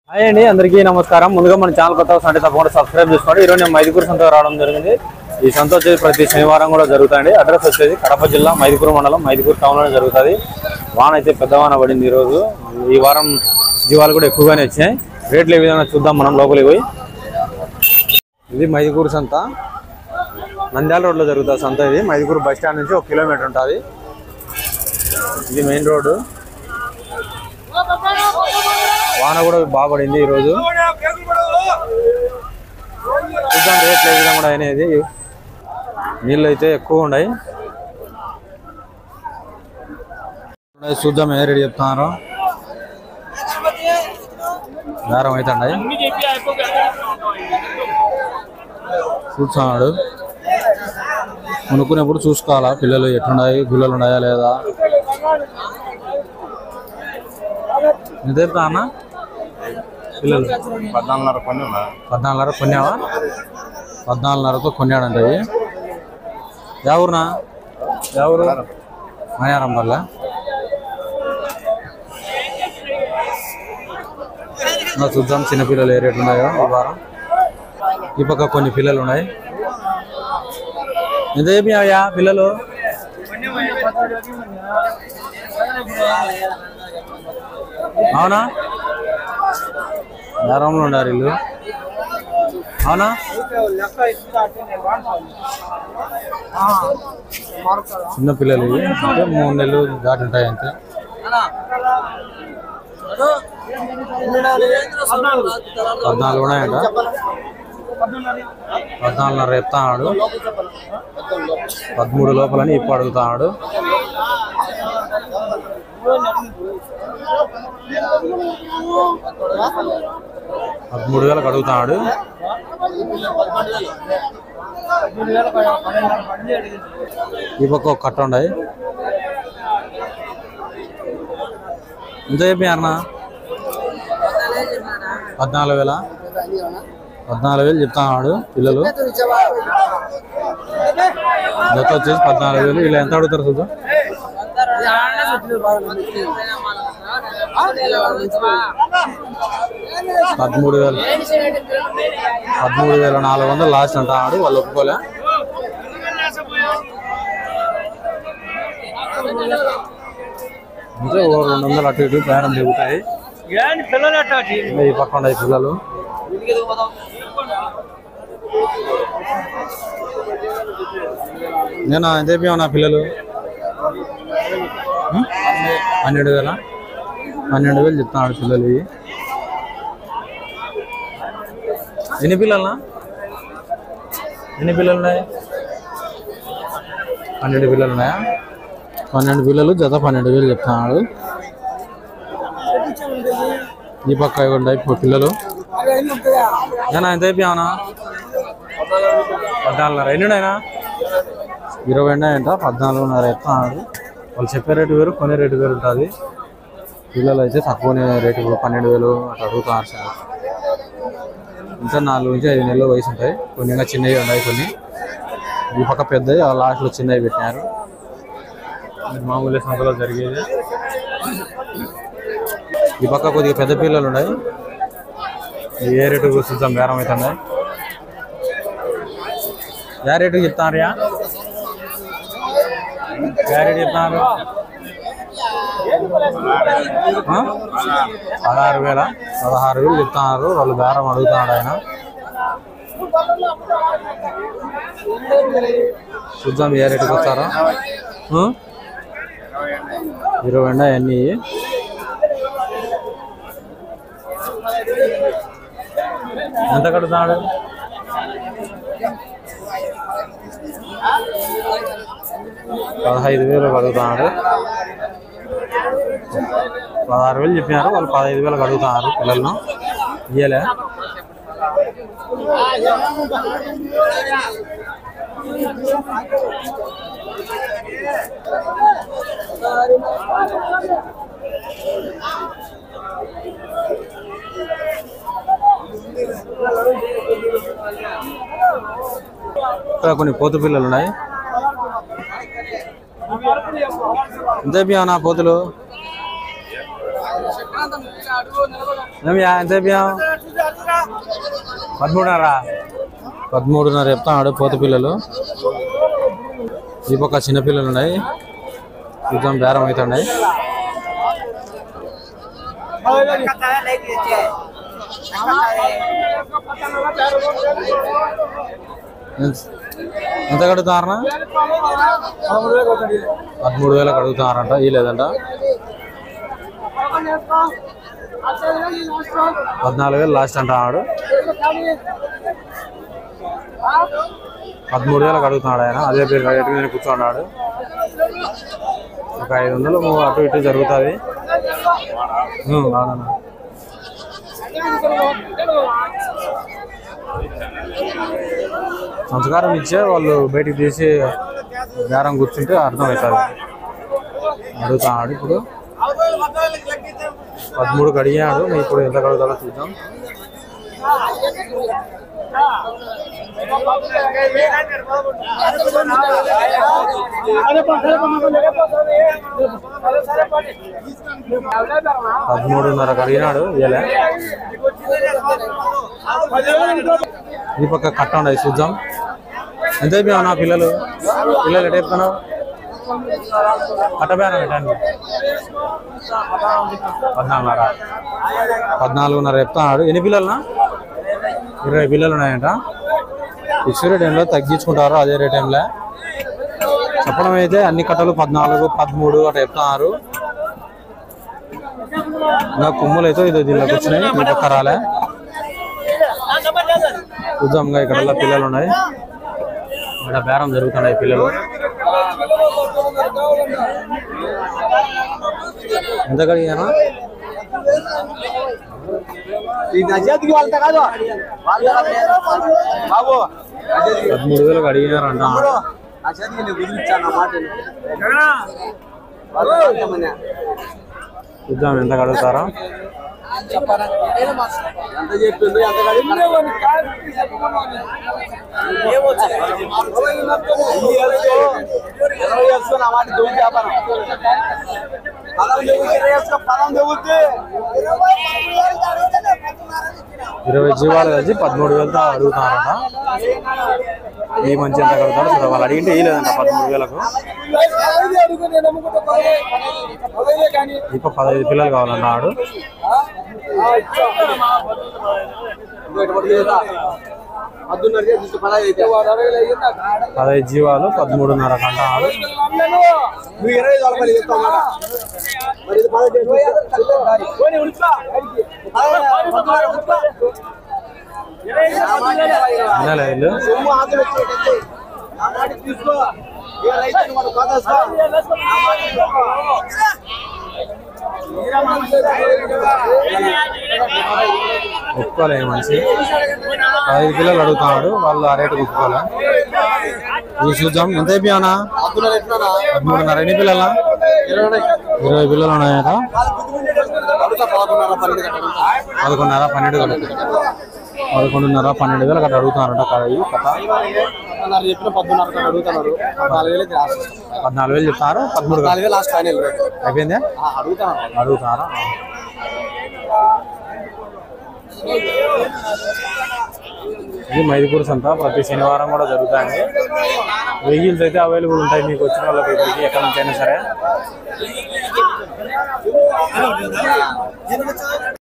Hi అండి అందరికీ నమస్కారం ముందుగా మన ఛానల్ కొత్త వస్తుంటే తప్పకుండా సబ్స్క్రైబ్ చేసుకోండి ఈరోజు నేను మైదుకూరు సంత రావడం జరిగింది ఈ సంత వచ్చేసి ప్రతి శనివారం కూడా జరుగుతుంది అడ్రస్ వచ్చేసి కడప జిల్లా మైదుకూరు మండలం మైదుకూరు టౌన్లోనే జరుగుతుంది వాన అయితే పెద్ద వాన పడింది ఈరోజు ఈ వారం జీవాలు కూడా ఎక్కువగానే వచ్చాయి రేట్లు ఏ విధంగా చూద్దాం మనం లోపలికి పోయి ఇది మైదుకూరు సంత నంద్యాల రోడ్లో జరుగుతుంది సంత ఇది మైదుకూరు బస్ స్టాండ్ నుంచి ఒక కిలోమీటర్ ఉంటుంది ఇది మెయిన్ రోడ్డు వాన కూడా బాగా పడింది ఈరోజు చూద్దాం రేట్లు ఏ విధంగా కూడా అనేది నీళ్ళు అయితే ఎక్కువ ఉన్నాయి ఉన్నాయి, చూద్దాం ఏ రేటు చెప్తున్నారు బేరం అయితే ఉన్నాయి చూస్తున్నాడు కొనుక్కునేప్పుడు చూసుకోవాలా పిల్లలు ఎట్లున్నాయి గుల్లలు ఉన్నాయా లేదా ఎంత చెప్తా అన్న పిల్లలు పద్నాలుగున్నర కొన్ని ఉన్నా పద్నాలుగున్నర కొన్నావా పద్నాలుగున్నరతో కొన్నాడంట ఇవి ఎవరునా ఎవరు మయారం పల్లె ఇంకా చూద్దాం చిన్నపిల్లలు ఏ రేట్లు ఉన్నాయో ఈ వారం ఈ పక్క కొన్ని పిల్లలు ఉన్నాయి ఎంత చెప్పినావయ్యా పిల్లలు అవునా నరంలో ఉన్నారు వీళ్ళు అవునా చిన్న పిల్లలు ఇవి అంటే మూడు నెలలు దాటి ఉంటాయి అంతే పద్నాలుగు ఉన్నాయంట పద్నాలుగున్నర చెప్తాడు పదమూడు లోపలని ఇప్పుడు అడుగుతాడు పదమూడు వేలకు అడుగుతాడు ఈ పక్క ఒక కట్ట ఉన్నాయి ఎంత చెప్పారన్నా పద్నాలుగు వేల పద్నాలుగు వేలు చెప్తాడు పిల్లలు జత వచ్చేసి పద్నాలుగు వేలు వీళ్ళు ఎంత అడుగుతారు చూద్దాం పదమూడు వేలు పదమూడు వేల నాలుగు వందలు లాస్ట్ అంటాడు వాళ్ళు ఒప్పుకోలే అంటే ఓ రెండు వందలు అటు ఇటు ప్రయాణం దిగుతాయి ఇంకా ఈ పక్క ఉన్నాయి పిల్లలు నేను ఎంత చెప్పావు పిల్లలు ఉం? పన్నెండు వేల పన్నెండు వేలు చెప్తున్నాడు పిల్లలు ఇవి ఎన్ని పిల్లలనా ఎన్ని పిల్లలు ఉన్నాయి పన్నెండు పిల్లలు ఉన్నాయా పన్నెండు పిల్లలు జత పన్నెండు వేలు చెప్తున్నాడు ఈ పక్క ఇవి ఉన్నాయి ఇప్పుడు పిల్లలు ఏనా ఎంత అయిపోయావునా పద్నాలుగున్నర ఎన్ని ఉన్నాయినా ఇరవై ఉన్నాయంట పద్నాలుగున్నర ఎత్తున్నాడు వాళ్ళు చెప్పే రేటు వేరు కొనే రేటు వేరు ఉంటుంది పిల్లలు అయితే తక్కువనే రేటు ఇప్పుడు పన్నెండు వేలు అట్లా అడుగుతున్నారు సార్ ఇంకా నాలుగు నుంచి ఐదు నెలల వయసు ఉంటాయి కొన్ని ఇంకా చిన్నవి ఉన్నాయి కొన్ని ఈ పక్క పెద్దవి ఆ లాస్ట్లో చిన్నవి పెట్టినారు ఇది మామూలు సంతలో జరిగేది ఈ పక్క కొద్దిగా పెద్ద పిల్లలు ఉన్నాయి ఇవి ఏ రేటు చూద్దాం బేరం అయితే ఉన్నాయి ఏ రేటు చెప్తారయ్యా ఏ రేటు చెప్తున్నారు ఆ? పదహారు వేల పదహారు వేలు చెప్తున్నారు వాళ్ళు బేరం అడుగుతున్నాడు ఆయన చూద్దాం ఏ రేటుకి వస్తారో ఆ? ఇరవై ఎండ అన్నీ ఎంత కడుతున్నాడు పదహైదు వేలు కడుగుతున్నాడు పదహారు వేలు చెప్పినారు వాళ్ళు పదహైదు వేలకు అడుగుతున్నారు పిల్లలను ఇయ్యలే ఇక్కడ కొన్ని పోతు పిల్లలు ఉన్నాయి ఎంత అయిపోయావు నా పోతులు ఏమియా ఎంత చెప్పాం పదమూడున్నర పదమూడున్నర చెప్తాడు పోత పిల్లలు ఈ పక్క చిన్న పిల్లలు ఉన్నాయి చూద్దాం బేరం అవుతున్నాయి ఎంత- ఎంత కడుగుతారనా పదమూడు వేలకు అడుగుతున్నారంట ఈ లేదంట పద్నాలుగు వేలు లాస్ట్ అంట ఆడు పదమూడు వేలకు అడుగుతున్నాడు ఆయన అదే పేరు రేటు మీద కూర్చున్నాడు ఒక ఐదు వందలు మూడు అటు ఇటు జరుగుతుంది ఉం, అవునన్నా సంస్కారం ఇచ్చే వాళ్ళు బయటికి తీసి బేరం కూర్చుంటే అర్థమవుతుంది అడుగుతాడు ఇప్పుడు పదమూడు అడిగాడు నేను ఇప్పుడు ఎంత కడుగుతాడో చూద్దాం పదమూడున్నర అడిగినాడు ఇయ్యలే ఈ పక్క కట్ట ఉండదు చూద్దాం ఎంత అయిపోయావు నా పిల్లలు పిల్లలు ఎటు చెప్తున్నావు కట్టబేనా పెట్టండి పద్నాలుగున్నర పద్నాలుగున్నర చెప్తున్నాడు ఎన్ని పిల్లలునా ఇరవై పిల్లలు ఉన్నాయంట ఫిక్స్డ్ టైంలో తగ్గించుకుంటారు అదే రేట్ టైంలో చెప్పడం అయితే అన్ని కట్టలు పద్నాలుగు పదమూడు అట్లా చెప్తున్నారు ఇంకా కొమ్ములు అయితే ఇది దీనిలోకి వచ్చినాయి ఈ పక్క రాలే చూద్దాం ఇంకా ఇక్కడ పిల్లలు ఉన్నాయి ఇక్కడ బేరం జరుగుతున్నాయి పిల్లలు ఎంత కలిగానా బాబు పదమూడు వేలకు అడిగినారంట ఆ చేతికి నేను కుదిరిచ్చాను ఆ మాట చూద్దాం ఎంత కడుగుతారా ఎంత చెప్పిండు ఎంత కడిగి ఇరవై వేసుకో నా మాట దొంగ వ్యాపారం పదం దొంగ ఇరవై వేసుకో పదం దొంగతే ఇరవై జీవాలు కలిసి పదమూడు వేలతో అడుగుతున్నారంట ఈ మంచి ఎంత కడతారు చూడ వాళ్ళు అడిగింటే లేదంట పదమూడు వేలకు ఇప్పుడు పదహైదు పిల్లలు కావాలన్నాడు అద్దున్నర చేసి పదహైదు అయితే పదహైదు జీవాలు పదమూడున్నర కంటాడు నువ్వు ఇరవై దొరకలు చెప్తావు మాట మరి ఇది పదహైదు పోనీ ఉడుచుకో. పదహైదు, పద్నాలుగు ఉడుచుకో. వినాలే వీళ్ళు సొమ్ము ఆకలి వచ్చేటట్టు నా మాట తీసుకో ఏ రైతు వాడు కోదేసుకో నా మాట తీసుకో. ఒప్పుకోలే ఈ మనిషి పదహైదు పిల్లలు అడుగుతున్నాడు వాళ్ళు ఆ రేటు ఒప్పుకోలే ఇవి చూద్దాం ఎంత అయిపోయానా అద్దున్నర ఎట్లున్నా? పదమూడున్నర ఎన్ని పిల్లల ఇరవై ఇరవై పిల్లలు ఉన్నాయట అడుగుతా పదకొండున్నర పన్నెండు గంటలు అడుగుతా. పదకొండున్నర పన్నెండు వేలు పదకొండున్నర పన్నెండు వేలు అక్కడ అడుగుతున్నారంట కథ ఈ కథ పదకొండున్నర చెప్పిన పద్దున్నర కాడ అడుగుతున్నారు నాలుగు వేలు అయితే లాస్ట్ పద్నాలుగు వేలు చెప్తారు పదమూడు వేలు. నాలుగు వేలు లాస్ట్ ఫైనల్ రేట్ అయిపోయిందా అడుగుతాను అడుగుతారా ఇది మైదుపూర్ సంత ప్రతి శనివారం కూడా జరుగుతాయండి వెహికల్స్ అయితే అవైలబుల్ ఉంటాయి మీకు వచ్చిన వాళ్ళకి ఇక్కడికి ఎక్కడి నుంచి అయినా సరే